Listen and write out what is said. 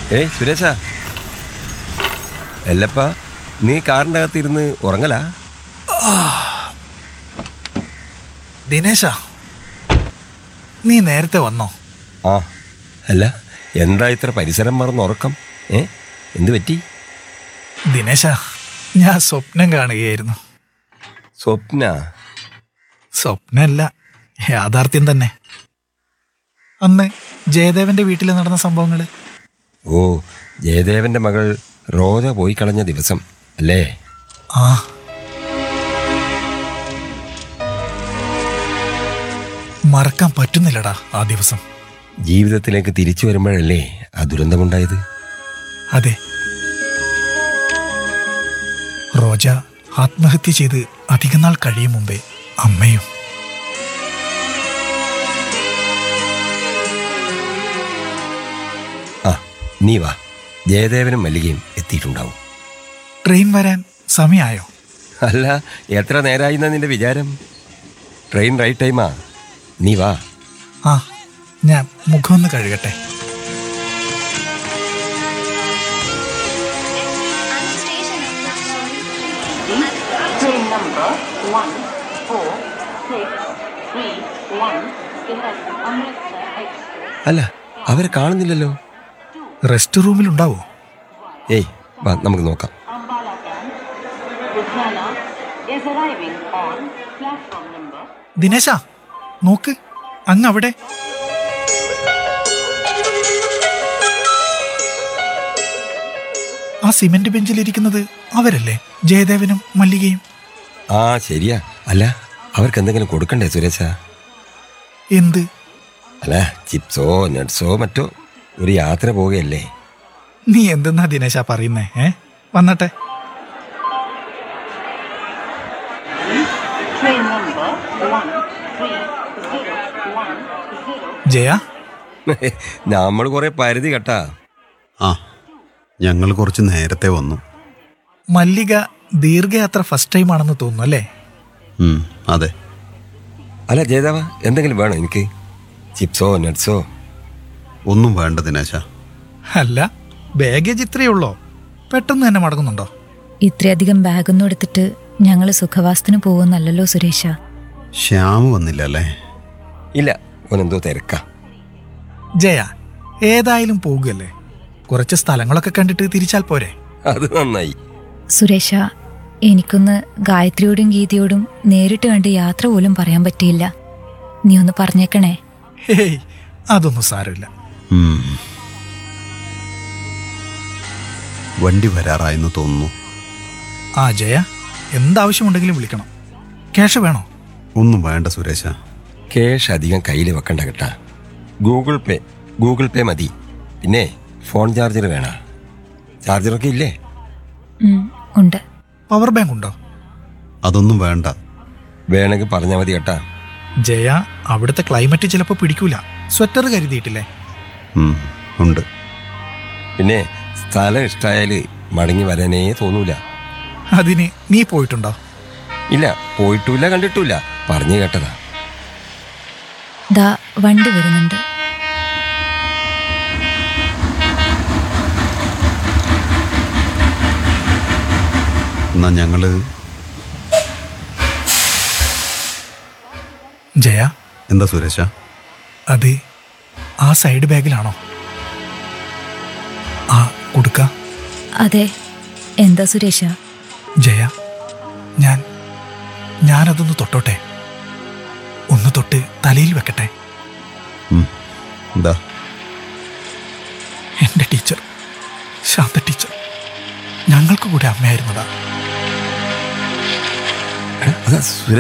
ഏയ് സുരേഷാ എല്ലപ്പ നീ കാറിൻ്റെ അകത്തിരുന്ന് ഉറങ്ങലാ ദിനേശ നീ നേരത്തെ വന്നോ ആ അല്ല എന്താ ഇത്ര പരിസരം മറന്ന് ഉറക്കം ഏ എന്ത് പറ്റി ദിനേശ ഞാൻ സ്വപ്നം കാണുകയായിരുന്നു സ്വപ്ന സ്വപ്നമല്ല യാഥാർത്ഥ്യം തന്നെ അന്ന് ജയദേവന്റെ വീട്ടിൽ നടന്ന സംഭവങ്ങൾ ഓ ജയദേവന്റെ മകൾ റോജ പോയി കളഞ്ഞ ദിവസം അല്ലേ ആ മറക്കാൻ പറ്റുന്നില്ലടാ ആ ദിവസം ജീവിതത്തിലേക്ക് തിരിച്ചു വരുമ്പോഴല്ലേ ആ ദുരന്തമുണ്ടായത് അതെ റോജ ആത്മഹത്യ ചെയ്ത് അധികനാൾ കഴിയും മുമ്പേ അമ്മയും ആ നീ വാ ജയദേവനും മല്ലികയും എത്തിയിട്ടുണ്ടാവും ട്രെയിൻ വരാൻ സമയമായോ അല്ല എത്ര നേരമായി എന്നാ നിന്റെ വിചാരം ട്രെയിൻ റൈറ്റ് ടൈമാ നീ വാ ആ ഞാൻ മുഖമൊന്ന് കഴുകട്ടെ Train number one four six three one direct Amritsar Express. അല്ല അവരെ കാണുന്നില്ലല്ലോ റെസ്റ്റ് റൂമിലുണ്ടാവോ ഏയ് വാ നമുക്ക് നോക്കാം Ambala Camp, Ludhiana is arriving on platform number ദിനേശ നോക്ക് അങ്ങ് അവിടെ ആ സിമന്റ് ബെഞ്ചിലിരിക്കുന്നത് അവരല്ലേ ജയദേവനും മല്ലികയും ആ ശരിയാ അല്ല അവർക്ക് എന്തെങ്കിലും കൊടുക്കണ്ടേ സുരേശ എന്ത് അല്ല ചിപ്സോ നട്സോ മറ്റോ ഒരു യാത്ര പോവുകയല്ലേ നീ എന്തെന്നാ ദിനേശ പറയുന്നേ ഏ വന്നട്ടെ train number one three zero one zero Jaya നമ്മൾ കുറെ പരിധി കേട്ടാ ആ ഞങ്ങൾ കുറച്ച് നേരത്തെ വന്നു മല്ലിക ദീർഘയാത്ര ഫസ്റ്റ് ടൈം ആണെന്ന് തോന്നുന്നു അല്ലേ ഉം, അതെ അല്ല ജയദേവ എന്തെങ്കിലും വേണോ എനിക്ക് ചിപ്സോ നട്സോ ഒന്നും വേണ്ട ദിനേശ അല്ല ബാഗേജ് ഇത്രയേ ഉള്ളോ പെട്ടെന്ന് തന്നെ മടങ്ങുന്നുണ്ടോ ഇത്രയധികം ബാഗൊന്നും എടുത്തിട്ട് ഞങ്ങൾ സുഖവാസത്തിന് പോകുന്നല്ലോ സുരേഷ ശ്യാമ് വന്നില്ല അല്ലേ ഇല്ല ഓനെന്തോ തിരക്കാ ജയ ഏതായാലും പോകുകയല്ലേ കുറച്ച് സ്ഥലങ്ങളൊക്കെ കണ്ടിട്ട് തിരിച്ചാൽ പോരെ അത് നന്നായി സുരേഷ എനിക്കൊന്ന് ഗായത്രിയോടും ഗീതയോടും നേരിട്ട് കണ്ട് യാത്ര പോലും പറയാൻ പറ്റിയില്ല നീ ഒന്ന് പറഞ്ഞേക്കണേ ഹേയ് അതൊന്നും സാരമില്ല ഉം. വണ്ടി വരാറായെന്ന് തോന്നുന്നു ആ ജയ എന്താവശ്യമുണ്ടെങ്കിലും വിളിക്കണം ക്യാഷ് വേണോ ഒന്നും വേണ്ട സുരേശ ക്യാഷ് അധികം കയ്യിൽ വെക്കണ്ട കേട്ടാ ഗൂഗിൾ പേ ഗൂഗിൾ പേ മതി പിന്നെ ഫോൺ ചാർജർ വേണ ചാർജറൊക്കെ ഇല്ലേ ഉം, ഉണ്ട് പവർ ബാങ്ക് ഉണ്ടോ അതൊന്നും വേണ്ട വേണമെങ്കിൽ പറഞ്ഞാൽ മതി കേട്ടാ ജയ അവിടുത്തെ ക്ലൈമറ്റ് ചിലപ്പോൾ പിടിക്കൂല സ്വെറ്റർ കരുതിയിട്ടില്ലേ ഉം, ഉണ്ട് പിന്നെ സ്ഥലം ഇഷ്ടമായാൽ മടങ്ങി വരാനേ തോന്നൂല അതിന് നീ പോയിട്ടുണ്ടോ ഇല്ല പോയിട്ടില്ല കണ്ടിട്ടില്ല പറഞ്ഞു കേട്ടതാ ദാ വണ്ടി വരുന്നുണ്ട് എന്നാ ഞങ്ങള് ജയ എന്താ സുരേശ അത് ആ സൈഡ് ബാഗിലാണോ ആ കൊടുക്ക അതെ എന്താ സുരേഷ ജയ ഞാൻ ഞാനതൊന്ന് തൊട്ടോട്ടെ ഒന്ന് തൊട്ട് തലയിൽ വെക്കട്ടെ ഉം, എന്താ എൻ്റെ ടീച്ചർ ശാന്ത ടീച്ചർ ഞങ്ങൾക്ക് കൂടെ അമ്മയായിരുന്നതാ അതാ സുരേഷ്